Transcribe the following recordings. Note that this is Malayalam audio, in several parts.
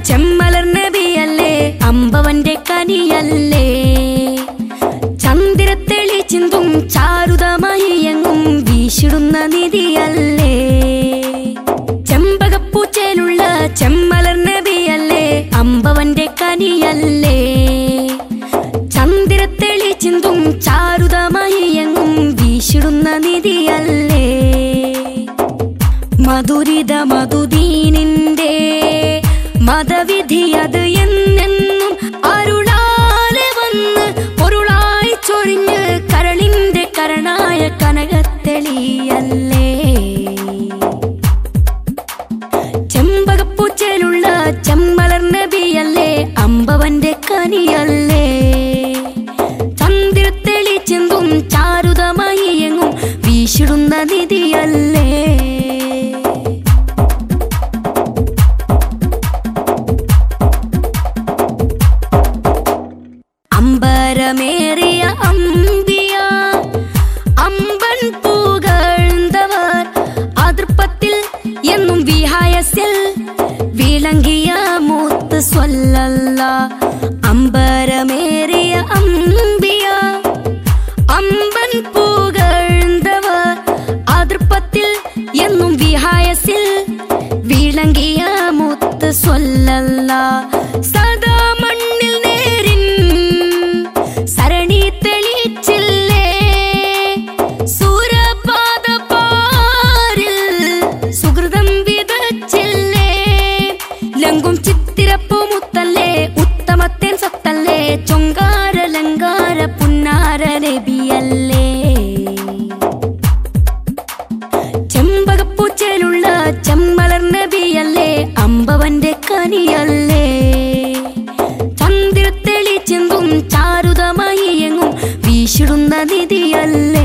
ചെമ്മലർ നബിയല്ലേ അമ്പവന്റെ കനിയല്ലേ ചന്ദ്രത്തെളി ചിന്തും ചാരുതമായി എങ്ങും വീശിടുന്ന നിധിയല്ലേ ചെമ്പകപ്പൂച്ചയിലുള്ള ചെമ്മലർ നബിയല്ലേ അമ്പവന്റെ കനിയല്ലേ ചന്ദ്രത്തെളി ചിന്തും ചാരുതമായി എങ്ങും വീശിടുന്ന നിധിയല്ലേ മധുരിത മധുദീനിന്റെ മതവിധി അത് എന്നെന്നും അരുളാലെ വന്ന് പൊരുളായി ചൊരിഞ്ഞ് കരളിന്റെ കരണായ കനകത്തെളിയല്ലേ ചെമ്പകപ്പൂച്ചയിലുള്ള ചെമ്മലർ നബിയല്ലേ അമ്പവന്റെ കനിയല്ലേ ചന്ദ്രത്തെളി ചിന്തും ചാരുതമായി എങ്ങും വീശിടുന്ന നിധിയല്ലേ അമ്പരമേറിയ അമ്പിയ അമ്പൻ പുകഴ്ന്നവർ അതൃപ്പത്തിൽ എന്നും വിഹായസിൽ വിളങ്ങിയ മൂത്ത് സ്വല്ലല്ല അമ്പരമേറിയ അമ്പിയ അമ്പൻ പുകഴ്ന്നവർ അതൃപ്പത്തിൽ എന്നും വിഹായസിൽ വിളങ്ങിയ മുത്ത് സ്വല്ലല്ല സദാ മണ്ണിൽ നേരിൻ സരണി തെളിച്ചില്ലേ സൂരപാദ പാരിൽ സുഹൃതം വിതച്ചില്ലേ ലങ്കും ചിത്തിരപ്പു മുത്തല്ലേ ഉത്തമത്തേൻ സത്തല്ലേ ചൊങ്കാര ലങ്കാര പുന്നാര നബിയല്ലേ ചെമ്പകപ്പൂച്ചയിലുള്ള ചെമ്മലർ നബിയല്ലേ അമ്പവന്റെ കനിയല്ലേ ചന്ദ്രത്തെളി ചിന്തും ചാരുതമായി എങ്ങും വീശിടുന്ന നിധിയല്ലേ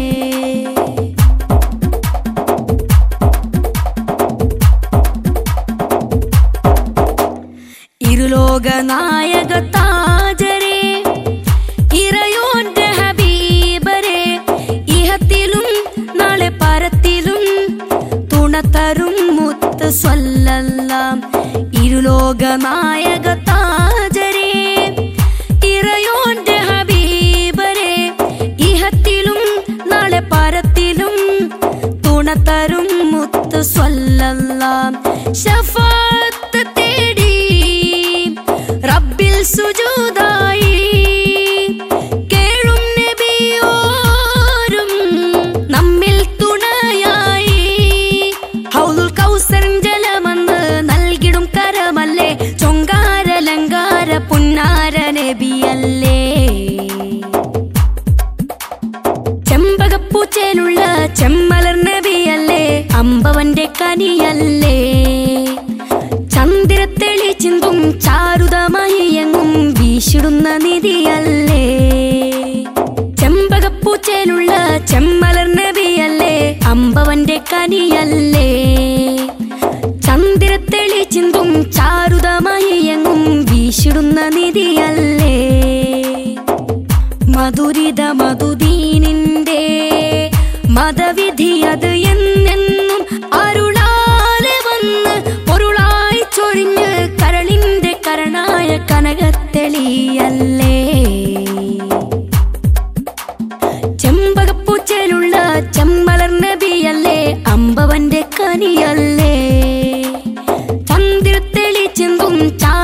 ഇരുലോക നായക താജരെ ഇറയോന്റെ ഹബീബരെ ഇഹത്തിലും നാളെ പരത്തിലും തുണത്തരും മുത്ത് സ്വല്ലല്ലാം ഇരുലോക നായക താജരെ ഇറയോന്റെ ഹബീബരെ ഇഹത്തിലും നാളെ പരത്തിലും തുണത്തരും മുത്ത് സ്വല്ലല്ലാം ശഫാത്ത് തേടി റബ്ബിൽ സുജൂദായി കേഴും നബിയോരും നമ്മിൽ തുണയായി ഹൗലുൽ കൗസറിൻ ജലമെന്ന് നൽകിടും കരമല്ലേ ചൊങ്കാര ലങ്കാര പുന്നാര നബിയല്ലേ ചെമ്പകപ്പൂച്ചയിലുള്ള ചെമ്മലർ നബിയല്ലേ അമ്പവന്റെ കനിയല്ലേ ചന്ദ്രത്തെളി ചിന്തും ചാരുതമായി എങ്ങും വീശിടുന്ന നിധിയല്ലേ ചെമ്പകപ്പൂച്ചയിലുള്ള ചെമ്മലർ നബിയല്ലേ അമ്പവന്റെ കനിയല്ലേ ചന്ദ്രത്തെളി ചിന്തും ചാരുതമായി എങ്ങും വീശിടുന്ന നിധിയല്ലേ മധുരിത മധുദീനിന്റെ മതവിധി അത് എന്നെന്നും അരുളാലെ വന്ന് പൊരുളായി ചൊരിഞ്ഞ് കരളിന്റെ കരണായ കനകത്തെളിയല്ലേ ചെമ്പകപ്പൂച്ചയിലുള്ള ചെമ്മലർ നബിയല്ലേ അമ്പവന്റെ കനിയല്ലേ ചന്ദ്രത്തെളി ചിന്തും ചാ